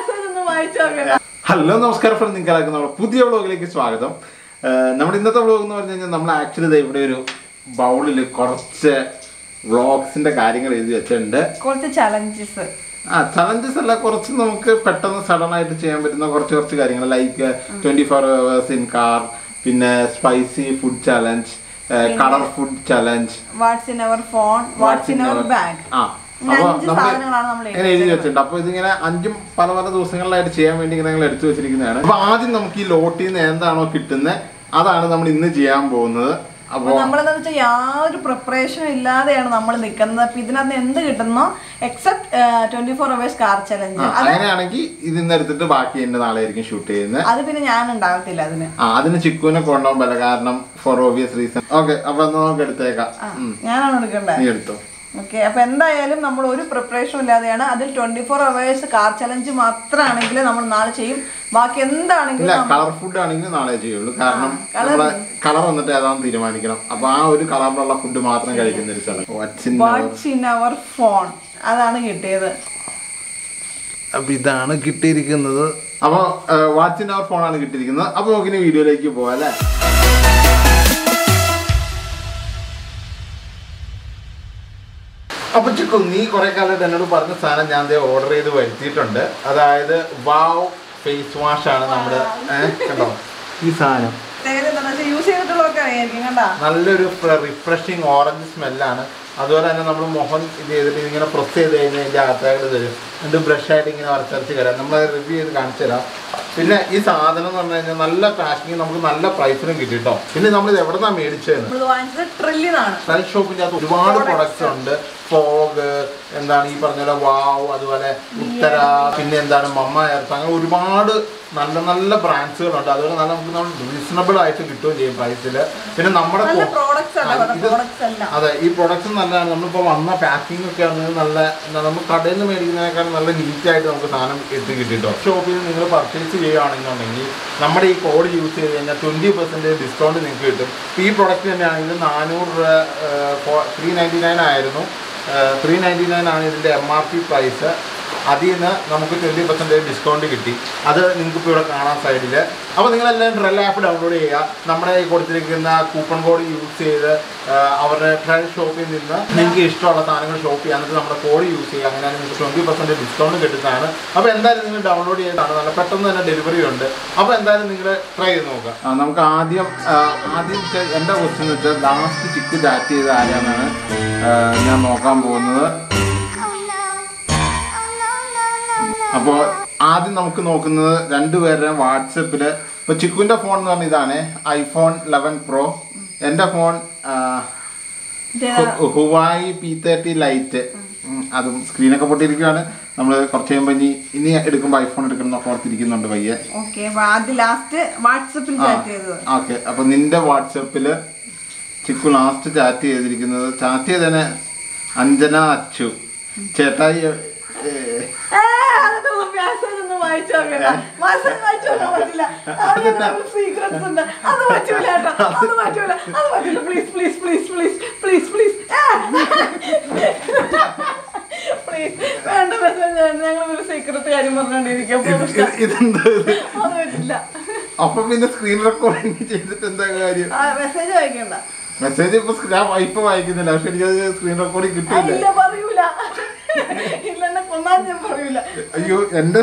Message ഒന്ന് വായിച്ചു നോക്കണം ഹലോ നമസ്കാരം ഫ്രണ്ട് നിങ്ങൾക്ക് നമ്മുടെ പുതിയ വ്ളോഗിലേക്ക് സ്വാഗതം ഏഹ് നമ്മുടെ ഇന്നത്തെ വ്ളോഗ് എന്ന് പറഞ്ഞു കഴിഞ്ഞാൽ നമ്മൾ ആക്ച്വലി ഇവിടെ ഒരു ബൗളിൽ കുറച്ച് വ്ളോഗ്സിന്റെ കാര്യങ്ങൾ എഴുതി വെച്ചിട്ടുണ്ട് കുറച്ച് ചലഞ്ചസ് ആ ചലഞ്ചസ് അല്ല കുറച്ച് നമുക്ക് പെട്ടെന്ന് സഡൻ ആയിട്ട് ചെയ്യാൻ പറ്റുന്ന കുറച്ച് കുറച്ച് കാര്യങ്ങൾ like twenty four hours in car പിന്നെ spicy food challenge colour food challenge what's in our phone what's in our bag ആ ഇങ്ങനെ അപ്പൊ അഞ്ച് നമ്മള് സാധനങ്ങളാണ് നമ്മൾ ഇങ്ങനെ എഴുതി വെച്ചിട്ടുണ്ട് അപ്പൊ ഇതിങ്ങനെ അഞ്ചും പല പല ദിവസങ്ങളിലായിട്ട് ചെയ്യാൻ വേണ്ടി ഇങ്ങനെ ഞങ്ങൾ എടുത്തു വെച്ചിരിക്കുന്നതാണ് അപ്പൊ ആദ്യം നമുക്ക് ഈ ലോട്ടിൽ നിന്ന് എന്താണോ കിട്ടുന്നത് അതാണ് നമ്മൾ ഇന്ന് ചെയ്യാൻ പോകുന്നത് അപ്പൊ നമ്മളെന്താ വെച്ചാൽ യാതൊരു പ്രിപ്പറേഷനും ഇല്ലാതെയാണ് നമ്മൾ നിൽക്കുന്നത് അപ്പൊ ഇതിനകത്ത് എന്ത് കിട്ടുന്നോ except twenty four hours car ആ, ചലഞ്ച് അങ്ങനെയാണെങ്കിൽ ഇതിന്ന് എടുത്തിട്ട് ബാക്കി എന്റെ നാളെ ആയിരിക്കും ഷൂട്ട് ചെയ്യുന്നത് അത് പിന്നെ ഞാൻ ഉണ്ടാകത്തില്ല അതിന് ആ അതിന് ചിക്കുവിനെ കൊണ്ടുപോകാൻ പറ്റില്ല കാരണം ഫോർ ഓബിയസ് റീസൺ ഓക്കെ അപ്പൊ എന്നാ നമുക്ക് എടുത്തേക്കാം ആ, ഉം, ഞാനാണ് എടുക്കേണ്ടത് നീ എടുത്തോ ഓക്കെ അപ്പൊ എന്തായാലും നമ്മൾ ഒരു പ്രിപ്പറേഷനും ഇല്ലാതെയാണ് അതിൽ twenty four hours car challenge മാത്രമാണെങ്കിൽ നമ്മൾ നാളെ ചെയ്യും ബാക്കി ഇല്ല എന്താണെങ്കിലും കളർ ഫുഡ് ആണെങ്കിൽ നാളെ ചെയ്യുള്ളൂ കാരണം നമ്മളെ കളർ വന്നിട്ട് ഏതാണെന്ന് തീരുമാനിക്കണം അപ്പൊ ആ ഒരു കളറിലുള്ള ഫുഡ് മാത്രം കഴിക്കുന്ന ഒരു സ്ഥലം വാട്സിൻ വാട്സ് ഇൻ അവർ ഫോൺ അതാണ് കിട്ടിയത് അപ്പൊ ഇതാണ് കിട്ടിയിരിക്കുന്നത് അപ്പൊ വാച്ചിൻ അവർ ഫോണാണ് കിട്ടിയിരിക്കുന്നത് അപ്പൊ നമുക്കിനി വീഡിയോയിലേക്ക് പോവാം അല്ലേ അപ്പൊ ചിക്കു നീ കുറെ കാലമായിട്ട് എന്നോട് പറഞ്ഞ സാധനം ഞാൻ ഓർഡർ ചെയ്ത് വരുത്തിയിട്ടുണ്ട് അതായത് വാവ് ഫേസ് വാഷ് ആണ് നമ്മുടെ ഏഹ് കണ്ടോ ഈ സാധനം യൂസ് ചെയ്തിട്ടുള്ളവർക്ക് അറിയായിരിക്കും കണ്ടാ നല്ലൊരു റിഫ്രഷിങ് ഓറഞ്ച് സ്മെല്ലാണ് അതുപോലെ തന്നെ നമ്മൾ മുഖം ഇത് ചെയ്തിട്ട് ഇങ്ങനെ പ്രസ് ചെയ്ത് കഴിഞ്ഞാൽ ഇതിൻ്റെ അകത്തായിട്ട് തരും എന്നിട്ട് ബ്രഷ് ആയിട്ട് ഇങ്ങനെ വരച്ചരച്ച് തരാം നമ്മൾ റിവ്യൂ ചെയ്ത് കാണിച്ചു തരാം പിന്നെ ഈ സാധനം എന്ന് പറഞ്ഞു കഴിഞ്ഞാൽ നല്ല പാക്കിങ് നമുക്ക് നല്ല പ്രൈസിനും കിട്ടി കേട്ടോ പിന്നെ നമ്മൾ ഇത് എവിടെ നിന്നാണ് മേടിച്ചതെന്ന് നമ്മൾ വാങ്ങിച്ചത് ട്രില്ലിനാണ് സെൽ ഷോപ്പിൻ്റെ അകത്ത് ഒരുപാട് പ്രൊഡക്ട്സ് ഉണ്ട് ഫോഗ് എന്താണ് ഈ പറഞ്ഞ പോലെ വാവ് അതുപോലെ ഉത്തര പിന്നെ എന്താണ് മമ്മ എർത്ത് അങ്ങനെ ഒരുപാട് നല്ല നല്ല ബ്രാൻഡ്സുകളുണ്ട് അതുപോലെ നല്ല നമുക്ക് നമ്മൾ റീസണബിൾ ആയിട്ട് കിട്ടുകയും ചെയ്യും പ്രൈസിൽ പിന്നെ നമ്മുടെ നല്ല കൊ- പ്രോഡക്ട്സ് ആ, ആണ് ഇത് പ്രോഡക്ട്സ് എല്ലാം അതെ ഈ പ്രൊഡക്റ്റ് നല്ലതാണ് നമ്മളിപ്പോൾ വന്ന പാക്കിംഗ് ഒക്കെ ആണെങ്കിൽ നല്ല എന്താ നമ്മൾ കടയിൽ നിന്ന് മേടിക്കുന്നതിനേക്കാൾ നല്ല നീറ്റ് ആയിട്ട് നമുക്ക് സാധനം എത്തി കിട്ടിട്ടോ ഷോപ്പിൽ നിന്ന് നിങ്ങൾ പർച്ചേസ് ചെയ്യുകയാണെന്നുണ്ടെങ്കിൽ നമ്മുടെ ഈ കോഡ് യൂസ് ചെയ്ത് കഴിഞ്ഞാൽ ട്വൻറ്റി പെർസെൻറ്റേജ് ഡിസ്കൗണ്ട് നിങ്ങൾക്ക് കിട്ടും ഈ പ്രൊഡക്റ്റ് തന്നെയാണെങ്കിൽ നാനൂറ് രൂപ ത്രീ നയൻറ്റി നയൻ ആയിരുന്നു ത്രീ നയൻറ്റി നയൻ ആണ് ഇതിൻ്റെ എം ആർ പി പ്രൈസ് അതിൽ നിന്ന് നമുക്ക് ട്വൻറ്റി പെർസെൻറ്റേജ് ഡിസ്കൗണ്ട് കിട്ടി അത് നിങ്ങൾക്ക് ഇപ്പോൾ ഇവിടെ കാണാൻ സൈഡിൽ അപ്പോൾ നിങ്ങളെല്ലാം ട്രെൽ ആപ്പ് ഡൗൺലോഡ് ചെയ്യുക നമ്മുടെ ഈ കൊടുത്തിരിക്കുന്ന കൂപ്പൺ കോഡ് യൂസ് ചെയ്ത് ആ, അവരുടെ ട്രയൽ ഷോപ്പിൽ നിന്ന് നിങ്ങൾക്ക് ഇഷ്ടമുള്ള സാധനങ്ങൾ ഷോപ്പ് ചെയ്യുക എന്നിട്ട് നമ്മുടെ കോഡ് യൂസ് ചെയ്യുക അങ്ങനെയാണ് നിങ്ങൾക്ക് ട്വൻറ്റി പെർസെൻറ്റ് ഡിസ്കൗണ്ട് കിട്ടുന്നതാണ് അപ്പോൾ എന്തായാലും നിങ്ങൾ ഡൗൺലോഡ് ചെയ്യുന്നതാണ് നല്ല പെട്ടെന്ന് തന്നെ ഡെലിവറി ഉണ്ട് അപ്പോൾ എന്തായാലും നിങ്ങൾ ട്രൈ ചെയ്ത് നോക്കുക നമുക്ക് ആദ്യം ആദ്യം എൻ്റെ ക്വസ്റ്റ്യൻ വെച്ചാൽ ലാസ്റ്റ് ചിക്ക് ചാറ്റ് ചെയ്ത ആരാണെന്നാണ് ഞാൻ നോക്കാൻ പോകുന്നത് അപ്പോൾ ആദ്യം നമുക്ക് നോക്കുന്നത് രണ്ടുപേരുടെ വാട്സപ്പിൽ ഇപ്പോൾ ചിക്കുവിൻ്റെ ഫോൺ എന്ന് പറഞ്ഞാൽ ഇതാണ് ഐഫോൺ ലെവൻ പ്രോ എൻ്റെ ഫോൺ ഇതേതാ? ഹുവായി പി തേർട്ടി ലൈറ്റ് അതും സ്ക്രീനൊക്കെ പൊട്ടിയിരിക്കുകയാണ് നമ്മൾ കുറച്ച് കഴിയുമ്പോൾ ഇനി ഇനി എടുക്കുമ്പോൾ ഐഫോൺ എടുക്കണം എന്നൊക്കെ ഓർത്തിരിക്കുന്നുണ്ട് പയ്യെ ഓക്കെ അപ്പൊ ആദ്യം ലാസ്റ്റ് വാട്സപ്പിൽ ചാറ്റ് ചെയ്തത് ഓക്കെ അപ്പോൾ നിന്റെ വാട്സപ്പിൽ ചിക്കു ലാസ്റ്റ് ചാറ്റ് ചെയ്തിരിക്കുന്നത് ചാറ്റ് ചെയ്തതിന് അഞ്ജന അച്ചു ചേട്ടായി ഏ, ഏ, അതൊക്കെ ഒന്ന് message ഒന്ന് വായിച്ച് നോക്കണ്ട. Message വായിച്ച് നോക്കാൻ പറ്റില്ല. അതിന് ഒരു secrets ഉണ്ട്. അത് പറ്റൂല കേട്ടോ. അത് പറ്റൂല. അത് പറ്റൂല. Please, please, please, please, please, please. ഏ. Please. വേണ്ട message വേണ്ട. ഞങ്ങൾ ഒരു സീക്രട്ട് കാര്യം പറഞ്ഞോണ്ടിരിക്കും ഇത് ഇത് ഇതെന്താ ഇത്? അത് പറ്റില്ല അപ്പൊ പിന്നെ സ്ക്രീൻ റെക്കോർഡിങ് ചെയ്തിട്ട് എന്താ കാര്യം മെസ്സേജ് വായിക്കണ്ട മെസ്സേജ് ഇപ്പൊ സ്ക്രീ- ഞാൻ ഇപ്പൊ വായിക്കുന്നില്ല പക്ഷെ എനിക്കത് സ്ക്രീൻ റെക്കോർഡിങ് ആ, കിട്ടിയില്ല ഇല്ല പറയൂല ഇല്ലെന്നെ കൊന്നാൽ ഞാൻ പറയൂല അയ്യോ എന്റെ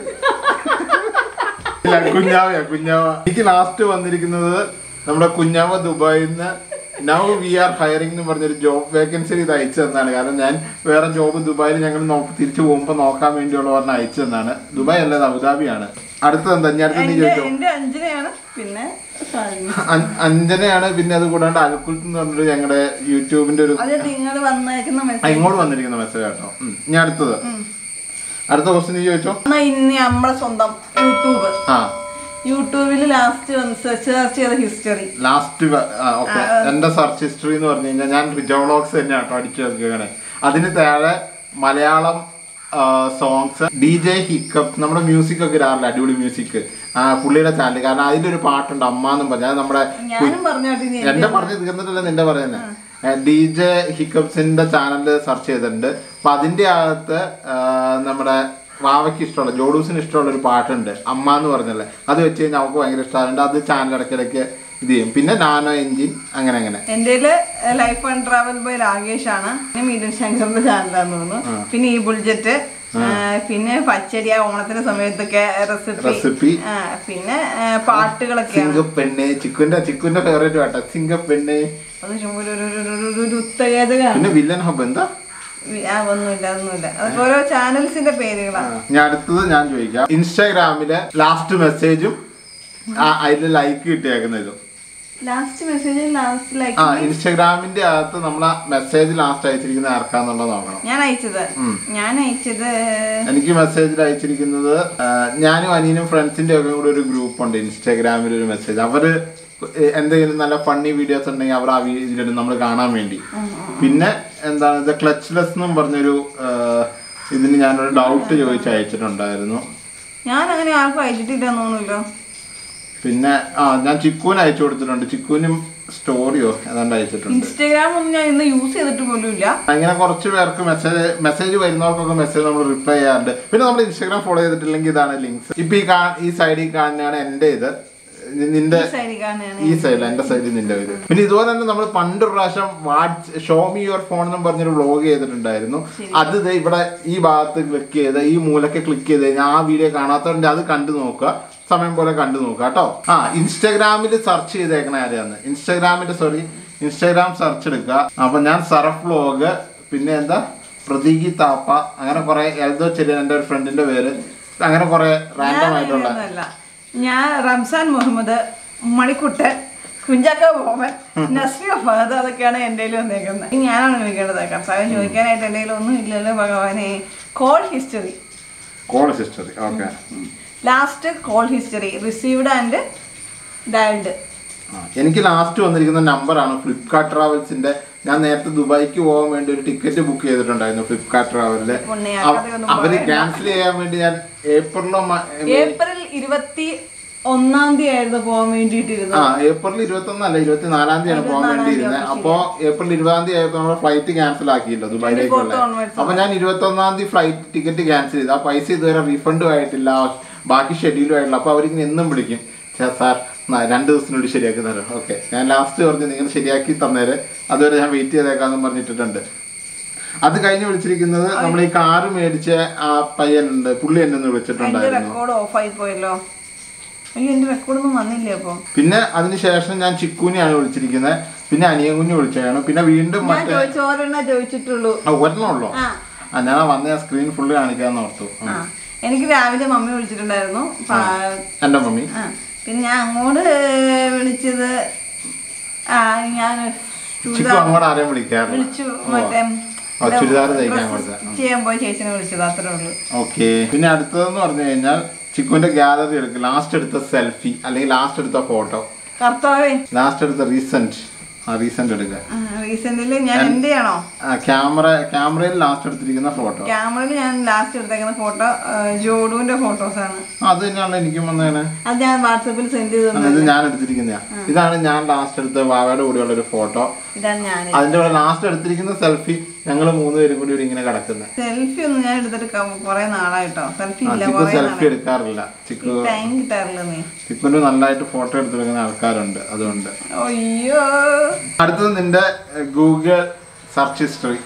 ഇല്ല കുഞ്ഞാവയാ കുഞ്ഞാവ എനിക്ക് ലാസ്റ്റ് വന്നിരിക്കുന്നത് നമ്മുടെ കുഞ്ഞാവ ദുബായിൽ നിന്ന് നൗ വി ആർ ഹയറിംഗ് എന്ന് പറഞ്ഞൊരു ജോബ് വേക്കൻസി ഇത് അയച്ചു തന്നാണ് കാരണം ഞാൻ വേറെ ജോബ് ദുബായിൽ ഞങ്ങൾ നോക്കി തിരിച്ചു പോകുമ്പോൾ നോക്കാൻ വേണ്ടിയുള്ള പറഞ്ഞ അയച്ചു തന്നാണ് ദുബായ് അല്ല ഇത് അബുദാബിയാണ് അടുത്തത് എന്താ ഞാൻ അടുത്ത് നീ എന്റെ ചോദിച്ചോ എന്റെ അഞ്ജനയാണ് പിന്നെ ഷാലിനി. അൻ- അഞ്ജനയാണ് പിന്നെ അത് കൂടാണ്ട് അൽക്കുൽത്ത് എന്ന് പറഞ്ഞൊരു ഞങ്ങളുടെ യൂട്യൂബിന്റെ ഒരു അത് നിങ്ങൾ വന്നേക്കുന്ന ആ, മെസ്സേജ് ഇങ്ങോട്ട് വന്നിരിക്കുന്ന മെസ്സേജ് കേട്ടോ ഉം. ഇനി അടുത്തത് അടുത്ത ക്വസ്റ്റ്യൻ നീ ചോദിച്ചോ എന്നാ ഇനി നമ്മളെ സ്വന്തം യൂട്യൂബ് ആ യൂട്യൂബിൽ ലാസ്റ്റ് സെർച്ച് ചെയ്ത ഹിസ്റ്ററി ലാസ്റ്റ് ഓക്കെ എന്റെ സെർച്ച് ഹിസ്റ്ററി എന്ന് പറഞ്ഞു കഴിഞ്ഞാൽ ഞാൻ റിജോളോഗ്സ് തന്നെ കേട്ടോ അടിച്ചു നോക്കുകയാണ് അതിന് താഴെ Malayalam songs D J hiccup നമ്മുടെ മ്യൂസിക് ഒക്കെ ഇടാറില്ല അടിപൊളി മ്യൂസിക് പുള്ളിയുടെ ചാനൽ കാരണം അതിലൊരു പാട്ടുണ്ട് അമ്മ എന്നും പറഞ്ഞാൽ അത് നമ്മുടെ ഞാനും പറഞ്ഞോട്ടെ ഇനി എന്റെ പറഞ്ഞു തീർന്നിട്ടല്ല നിന്റെ പറയുന്നത് ഡി ജെ ഹിക്കപ്സിന്റെ ചാനൽ സെർച്ച് ചെയ്തിട്ടുണ്ട് അപ്പൊ അതിന്റെ അകത്ത് ആ, നമ്മുടെ വാവയ്ക്ക് ഇഷ്ടമുള്ള ജോഡൂസിന് ഇഷ്ടമുള്ള ഒരു പാട്ടുണ്ട് അമ്മ എന്ന് പറഞ്ഞല്ലേ അത് വെച്ച് കഴിഞ്ഞാൽ അവൾക്ക് ഭയങ്കര ഇഷ്ടമായതുകൊണ്ട് അത് ചാനൽ ഇടയ്ക്കിടയ്ക്ക് ഇത് ചെയ്യും പിന്നെ നാനോ എഞ്ചിൻ അങ്ങനെ അങ്ങനെ എന്റെ life and travel by Rakesh ആണ് പിന്നെ മീരൻ ശങ്കറിന്റെ ചാനലാന്ന് തോന്നുന്നു പിന്നെ ഈ ബുൾജറ്റ് പിന്നെ പച്ചടി ആ ഓണത്തിന്റെ സമയത്തൊക്കെ റെസിപ്പി റെസിപ്പി പിന്നെ ആ, പാട്ടുകളൊക്കെയാണ് സിംഗപ്പെണ്ണ് ചിക്കുന്റെ ചിക്കുന്റെ ഫേവറേറ്റ് പാട്ടാ സിംഗപ്പെണ്ണ് അത് ചുമ്മാ ഒരു- ഒരു- ഒരു- ഒരു- ഒരു ഉത്തരേതകാണ് പിന്നെ വില്ലൻ ഹബ് എന്താ ആ ഒന്നുമില്ല ഒന്നുമില്ല അതൊക്കെ ഓരോ ചാനൽസിന്റെ പേരുകളാണ് ഞാൻ അടുത്തത് ഞാൻ ചോദിക്കാം ഇൻസ്റ്റാഗ്രാമിലെ ലാസ്റ്റ് മെസ്സേജും അതിൽ ലൈക്ക് കിട്ടിയേക്കുന്നതും ലാസ്റ്റ് മെസ്സേജ് ലാസ്റ്റ് ലൈക്ക് ആ ഇൻസ്റ്റാഗ്രാമിന്റെ അകത്ത് നമ്മൾ മെസ്സേജ് ലാസ്റ്റ് അയച്ചിരിക്കുന്നത് ആർക്കാന്നുള്ളത് നോക്കണം ഞാൻ അയച്ചത് ഞാൻ അയച്ചത് എനിക്ക് മെസ്സേജിൽ അയച്ചിരിക്കുന്നത് ആ, ഞാനും അനിയനും ഫ്രണ്ട്സിന്റെ ഒക്കെ കൂടെ ഒരു ഗ്രൂപ്പ് ഉണ്ട് ഇൻസ്റ്റാഗ്രാമിൽ ഒരു മെസ്സേജ് അവര് എന്തെങ്കിലും നല്ല ഫണ്ണി വീഡിയോസ് ഉണ്ടെങ്കിൽ അവർ ആ വീഡിയോ നമ്മൾ കാണാൻ വേണ്ടി പിന്നെ എന്താണ് ഇത് ക്ലച്ച്ലെസ് എന്നും പറഞ്ഞൊരു ആ, ഇതിന് ഞാനൊരു ഡൗട്ട് ചോദിച്ച് അയച്ചിട്ടുണ്ടായിരുന്നു ഞാൻ അങ്ങനെ ആർക്കും അയച്ചിട്ടില്ലെന്ന് തോന്നുന്നല്ലോ പിന്നെ ആ ഞാൻ ചിക്കുവിന് അയച്ചു കൊടുത്തിട്ടുണ്ട് ചിക്കുവിനും സ്റ്റോറിയോ ഏതാണ്ട് അയച്ചിട്ടുണ്ട് ഇൻസ്റ്റാഗ്രാം ഒന്നും ഞാൻ ഇന്ന് യൂസ് ചെയ്തിട്ട് പോലും ഇല്ല അങ്ങനെ കുറച്ച് പേർക്ക് മെസ്സേജ് മെസ്സേജ് വരുന്നവർക്കൊക്കെ മെസ്സേജ് നമ്മൾ റിപ്ലൈ ചെയ്യാറുണ്ട് പിന്നെ നമ്മൾ ഇൻസ്റ്റാഗ്രാം ഫോളോ ചെയ്തിട്ടില്ലെങ്കിൽ ഇതാണ് ലിങ്ക്സ് ഇപ്പൊ ഈ കാ ഈ സൈഡിൽ കാണുന്നതാണ് എന്റെ ഇത് നി- നിന്റെ സൈഡിൽ കാണുകയാണ് ഈ സൈഡിൽ എന്റെ സൈഡിൽ നിന്റെ ഇത് പിന്നെ ഇതുപോലെ തന്നെ നമ്മൾ പണ്ട് ഒരു പ്രാവശ്യം what's show me your phone എന്ന് പറഞ്ഞൊരു വ്ളോഗ് ചെയ്തിട്ടുണ്ടായിരുന്നു അത് ദേ ഇവിടെ ഈ ഭാഗത്ത് ക്ലിക്ക് ചെയ്ത് ഈ മൂലക്ക് ക്ലിക്ക് ചെയ്ത് കഴിഞ്ഞാൽ ആ വീഡിയോ കാണാത്തവരുടെ അത് കണ്ടു നോക്കുക സമയം പോലെ കണ്ടു നോക്കുക കേട്ടോ ആ ഇൻസ്റ്റാഗ്രാമിൽ സെർച്ച് ചെയ്തേക്കണ ആരെയാന്ന് ഇൻസ്റ്റാഗ്രാമിന്റെ സോറി ഇൻസ്റ്റാഗ്രാം സെർച്ച് എടുക്കുക അപ്പൊ ഞാൻ സർഫ് വ്ളോഗ് പിന്നെ എന്താ പ്രതീകി താപ്പ അങ്ങനെ കുറെ എൽദോ ചെറിയ എൻ്റെ ഒരു ഫ്രണ്ടിന്റെ പേര് അങ്ങനെ കുറെ റാൻഡം ആയിട്ടുള്ള അല്ല ഞാൻ റംസാൻ മുഹമ്മദ് മണിക്കുട്ടൻ കുഞ്ചാക്ക ബോമൻ നസ്രിയ ഫഹദ് അതൊക്കെയാണ് എൻ്റെ കയ്യിൽ വന്നേക്കുന്നത് ഇനി ഞാനാണ് വിളിക്കേണ്ടത് കർത്താവ് ചോദിക്കാനായിട്ട് എൻ്റെ കയ്യിൽ ഒന്നും ഇല്ലല്ലോ ഭഗവാനെ call history call history okay last call history received and dialled ആ, എനിക്ക് ലാസ്റ്റ് വന്നിരിക്കുന്ന നമ്പറാണ് ഫ്ലിപ്കാർട്ട് ട്രാവൽസിന്റെ ഞാൻ നേരത്തെ ദുബായിക്ക് പോകാൻ വേണ്ടി ഒരു ടിക്കറ്റ് ബുക്ക് ചെയ്തിട്ടുണ്ടായിരുന്നു ഫ്ലിപ്കാർട്ട് ട്രാവലില് പൊന്നെ, അവ- അതൊന്നും അവര് ക്യാൻസൽ ചെയ്യാൻ വേണ്ടി ഞാൻ ഏപ്രിലോ മ- ഏപ്രിൽ ഇരുപത്തി ഒന്നാം തീയതി ആയിരുന്നു പോകാൻ വേണ്ടിയിട്ടിരുന്നത് ആ ഏപ്രിൽ ഇരുപത്തി ഒന്നല്ല ഇരുപത്തി നാലാം തീയതിയാണ് പോകാൻ വേണ്ടിയിരുന്നത് അപ്പോ ഏപ്രിൽ ഇരുപതാം തീയതി ആയപ്പോ നമ്മൾ ഫ്ലൈറ്റ് ക്യാൻസൽ ആക്കിയില്ല ദുബായിലേക്കുള്ള 24th onwards അപ്പൊ ഞാൻ ഇരുപത്തി ഒന്നാം തീയതി ഫ്ലൈറ്റ് ടിക്കറ്റ് ക്യാൻസൽ ചെയ്തു ആ പൈസ ഇതുവരെ റീഫണ്ടും ആയിട്ടില്ല ബാക്കി ഷെഡ്യൂളും ആയിട്ടില്ല അപ്പൊ അവരിങ്ങനെ എന്നും വിളിക്കും "ഛെ, സാർ ന- രണ്ട് ദിവസത്തിനുള്ളിൽ ശരിയാക്കി തരാം ഓക്കെ ഞാൻ ലാസ്റ്റ് പറഞ്ഞു നിങ്ങൾ ശരിയാക്കി തന്നേര് അതുവരെ ഞാൻ വെയിറ്റ് ചെയ്തേക്കാന്നും പറഞ്ഞിട്ടിട്ടുണ്ട് അത് കഴിഞ്ഞ് വിളിച്ചിരിക്കുന്നത് നമ്മൾ ഈ കാറ് മേടിച്ച ആ പയ്യനുണ്ട് പുള്ളി എന്നെ ഒന്ന് എന്റെ വിളിച്ചിട്ടുണ്ടായിരുന്നു റെക്കോർഡ് ഓഫായി പോയല്ലോ അയ്യോ എന്റെ റെക്കോർഡൊന്നും വന്നില്ലേ അപ്പൊ പിന്നെ അതിനുശേഷം ഞാൻ ചിക്കൂനെയാണ് വിളിച്ചിരിക്കുന്നത് പിന്നെ അനിയൻ കുഞ്ഞ് വിളിച്ചതാണ് പിന്നെ വീണ്ടും ഞാൻ മറ്റേ ചോദിച്ചു ഒരെണ്ണ ചോദിച്ചിട്ടുള്ളൂ ആ, ഒരെണ്ണമുള്ളോ ആ ആ ഞാൻ വന്ന സ്ക്രീൻ ഫുള്ള് കാണിക്കാന്ന് ഓർത്തു ആ എനിക്ക് രാവിലെ മമ്മി വിളിച്ചിട്ടുണ്ടായിരുന്നു പാ- എന്റെ മമ്മി ആ പിന്നെ ഞാൻ അങ്ങോട്ട് വിളിച്ചത് ആ ഞാൻ ചിക്കു ചുരിദാർ അങ്ങോട്ട് ആരെയും വിളിക്കാറില്ല വിളിച്ചു മറ്റേ ആ, ചുരിദാർ തയ്ക്കാൻ dress കൊടുത്തത് ചെയ്യാൻ പോയ ചേച്ചിനെ വിളിച്ചത് അത്രേ ഉള്ളൂ ഓക്കെ പിന്നെ അടുത്തതെന്ന് പറഞ്ഞു കഴിഞ്ഞാൽ ചിക്കുവിന്റെ ഗാലറി എടുക്കും ലാസ്റ്റ് എടുത്ത സെൽഫി അല്ലെങ്കിൽ ലാസ്റ്റ് എടുത്ത ഫോട്ടോ കർത്താവേ ലാസ്റ്റ് എടുത്ത റീസെന്റ് ആ റീസെന്റ് എടുക്കുക റീസെന്റില് ഞാൻ എന്റെ ആണോ ആ ക്യാമറ ക്യാമറയിൽ ലാസ്റ്റ് എടുത്തിരിക്കുന്ന ഫോട്ടോ ക്യാമറയിൽ ഞാൻ ലാസ്റ്റ് എടുത്തേക്കുന്ന ഫോട്ടോ ജോഡുവിന്റെ ഫോട്ടോസ് ആണ് അത് തന്നെയാണല്ലോ എനിക്കും വന്നേനെ അത് ഞാൻ വാട്സപ്പിൽ സെൻഡ് ചെയ്തു തന്നു. അതായത് ഞാൻ എടുത്തിരിക്കുന്നതാ ഇതാണ് ഞാൻ ലാസ്റ്റ് എടുത്ത വാവയുടെ കൂടെയുള്ള ഒരു ഫോട്ടോ ഇതാണ് ഞാൻ അതിന്റെ കൂടെ ലാസ്റ്റ് എടുത്തിരിക്കുന്ന സെൽഫി ഞങ്ങൾ മൂന്നുപേരും കൂടി ഇവിടെ ഇങ്ങനെ കിടക്കുന്നത് സെൽഫി ഒന്നും ഞാൻ എടുത്തിട്ട് ക- കുറെ നാളായിട്ടോ സെൽഫി ഇല്ല ചിക്കു കുറെ സെൽഫി എടുക്കാറില്ല ചിക്കു ടൈം കിട്ടാറില്ല നീ ചിക്കുന് നല്ലതായിട്ട് ഫോട്ടോ എടുത്തെടുക്കുന്ന ആൾക്കാരുണ്ട് അതുകൊണ്ട് അയ്യോ അടുത്തത് നിന്റെ ഗൂഗിൾ സെർച്ച് ഹിസ്റ്ററി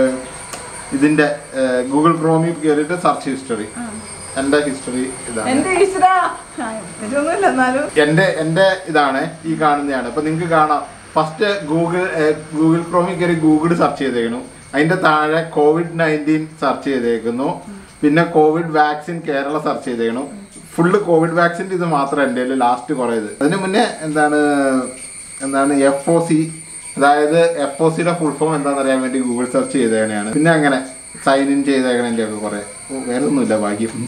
ഇതിന്റെ ഗൂഗിൾ ക്രോമിൽ കയറിയിട്ട് സെർച്ച് ഹിസ്റ്ററി എന്റെ ഹിസ്റ്ററി ഇതാണ് എന്റെ ഈശ്വരാ ഒന്നുമില്ല എന്നാലും എന്റെ എന്റെ ഇതാണ് ഈ കാണുന്നതാണ് ഇപ്പൊ നിങ്ങൾക്ക് കാണാം ഫസ്റ്റ് ഗൂഗിൾ ഗൂഗിൾ ക്രോമിൽ കയറി ഗൂഗിൾ സെർച്ച് ചെയ്തേക്കുന്നു അതിന്റെ താഴെ കോവിഡ് നയൻറ്റീൻ സെർച്ച് ചെയ്തേക്കുന്നു പിന്നെ കോവിഡ് വാക്സിൻ കേരള സെർച്ച് ചെയ്തേക്കുന്നു ഫുള്ള് കോവിഡ് വാക്സിൻ്റെ ഇത് മാത്രം എൻ്റെ ലാസ്റ്റ് കുറേത് അതിന് മുന്നേ എന്താണ് എന്താണ് എഫ് ഒ സി അതായത് എഫ് ഒ സിയുടെ ഫുൾ ഫോം എന്താണെന്ന് അറിയാൻ വേണ്ടി ഗൂഗിൾ സെർച്ച് ചെയ്തേക്കണെയാണ് പിന്നെ അങ്ങനെ സൈൻ ഇൻ ചെയ്തേക്കണതിൻ്റെ ഒക്കെ കുറെ ഓ, വേറെ ഒന്നുമില്ല ഭാഗ്യം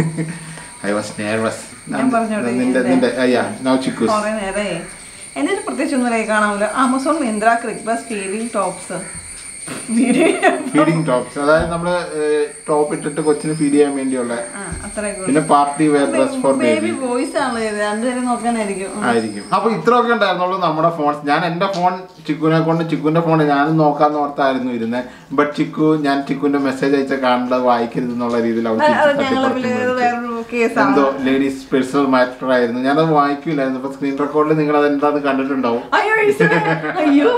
ഐ വാസ് നെർവസ് ഞാൻ പറഞ്ഞോട്ടെ, നിന്റെ ഇതിന്റെ- നിന്റെ അയ്യാ നൗ ചിക്കൂസ് കുറെ നേരേ എന്റെ ഒരു പ്രത്യേകിച്ച് ഒന്നും ആയി കാണാമല്ലോ Amazon Myntra Cricbuzz T V tops feeding tops അതായത് നമ്മള് ടോപ്പ് ഇട്ടിട്ട് കൊച്ചിന് ഫീഡ് ചെയ്യാൻ വേണ്ടിയുള്ള അത്രയൊക്കെ പിന്നെ party wear dress for baby baby voice ആണല്ലോ ഇത് രണ്ടുപേരും നോക്കാനായിരിക്കും ഉം. ആയിരിക്കും അപ്പൊ ഇത്രയൊക്കെ ഉണ്ടായിരുന്നുള്ളൂ നമ്മുടെ ഫോൺ ഞാൻ എന്റെ ഫോൺ ചിക്കുനെ കൊണ്ട് ചിക്കുന്റെ ഫോൺ ഞാനും നോക്കാന്ന് ഓർത്തായിരുന്നു ഇരുന്നത് ബട്ട് ചിക്കു ഞാൻ ചിക്കുന്റെ മെസ്സേജ് അയച്ച കാണേണ്ടത് വായിക്കരുത് എന്നുള്ള രീതിയിൽ അവൾ അത് തിരിച്ച് ഞങ്ങൾ തട്ടിപ്പറിച്ച് മേടിച്ചു. വേറൊരു കേസാണ് എന്തോ ലേഡീസ് പേഴ്സണൽ മാറ്റർ ആയിരുന്നു ഞാനത് വായിക്കൂലായിരുന്നു അപ്പൊ സ്ക്രീൻ റെക്കോർഡിൽ നിങ്ങൾ അത് എന്താന്ന് കണ്ടിട്ടുണ്ടാവും അയ്യോ ഈശ്വരാ. അയ്യോ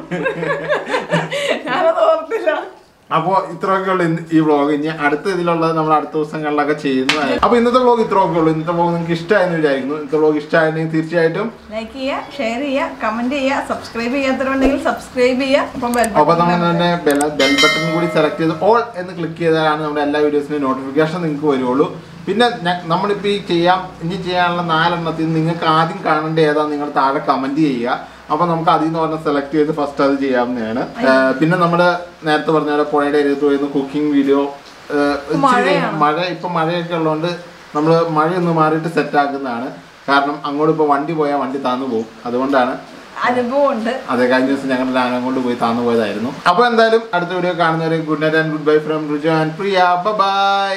ഞാനത് ഓർത്തില്ല അപ്പോൾ ഇത്രയൊക്കെ ഉള്ളു ഇന്ന് ഈ വ്ളോഗ് ഇനി അടുത്ത ഇതിലുള്ളത് നമ്മൾ അടുത്ത ദിവസങ്ങളിലൊക്കെ ചെയ്യുന്നതായിരിക്കും അപ്പോൾ ഇന്നത്തെ വ്ളോഗ് ഇത്രയൊക്കെ ഉള്ളൂ ഇന്നത്തെ വ്ളോഗ് നിങ്ങൾക്ക് ഇഷ്ടമായെന്ന് വിചാരിക്കുന്നു ഇന്നത്തെ വ്ളോഗ് ഇഷ്ടമായിരുന്നെങ്കിൽ തീർച്ചയായിട്ടും ലൈക്ക് ചെയ്യുക ഷെയർ ചെയ്യുക കമന്റ് ചെയ്യുക സബ്സ്ക്രൈബ് ചെയ്യാത്തവരുണ്ടെങ്കിൽ സബ്സ്ക്രൈബ് ചെയ്യുക അപ്പം bell അപ്പോൾ button നമ്മൾ തന്നെ ബെൽ ബെൽ ബട്ടൺ കൂടി സെലക്ട് ചെയ്ത് ഓൾ എന്ന് ക്ലിക്ക് ചെയ്താലാണ് നമ്മുടെ എല്ലാ വീഡിയോസിനും നോട്ടിഫിക്കേഷൻ നിങ്ങൾക്ക് വരുള്ളൂ പിന്നെ ഞ- നമ്മളിപ്പോൾ ഈ ചെയ്യാം ഇനി ചെയ്യാനുള്ള നാലെണ്ണത്തിൽ നിങ്ങൾക്ക് ആദ്യം കാണേണ്ട ഏതാ നിങ്ങൾ താഴെ കമന്റ് ചെയ്യുക അപ്പോൾ നമുക്ക് അതിൽ നിന്ന് പറഞ്ഞാൽ സെലക്ട് ചെയ്ത് ഫസ്റ്റ് അത് ചെയ്യാവുന്നതാണ് ഏഹ് പിന്നെ നമ്മൾ നേരത്തെ പറഞ്ഞ പോലെ പുഴയുടെ അരികത്ത് പോയിരുന്ന കുക്കിംഗ് വീഡിയോ മഴയാണ്. മഴ ഇപ്പം മഴയൊക്കെ ഉള്ളതുകൊണ്ട് നമ്മൾ മഴയൊന്ന് മാറിയിട്ട് സെറ്റ് ആക്കുന്നതാണ് കാരണം അങ്ങോട്ട് ഇപ്പോൾ വണ്ടി പോയാൽ വണ്ടി താന്നു പോകും അതുകൊണ്ടാണ് അനുഭവം ഉണ്ട് അതെ കഴിഞ്ഞ ദിവസം ഞങ്ങളുടെ ആനം കൊണ്ട് പോയി താന്നു പോയതായിരുന്നു അപ്പോൾ എന്തായാലും അടുത്ത വീഡിയോ കാണുന്നവരെ good night and good bye from Ruju and Priya bye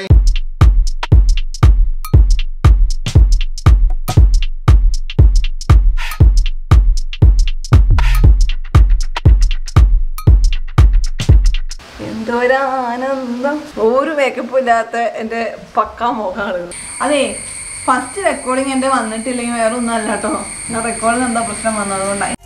എന്തൊരാനന്ദം ഒരു മേക്കപ്പും ഇല്ലാത്ത എൻ്റെ പക്കാ മുഖമാണ് ഇത്. അതെ ഫസ്റ്റ് റെക്കോർഡിങ് എൻ്റെ വന്നിട്ടില്ലെങ്കിൽ വേറെ ഒന്നും അല്ല കേട്ടോ റെക്കോർഡിന് എന്താ പ്രശ്നം വന്നതുകൊണ്ടായി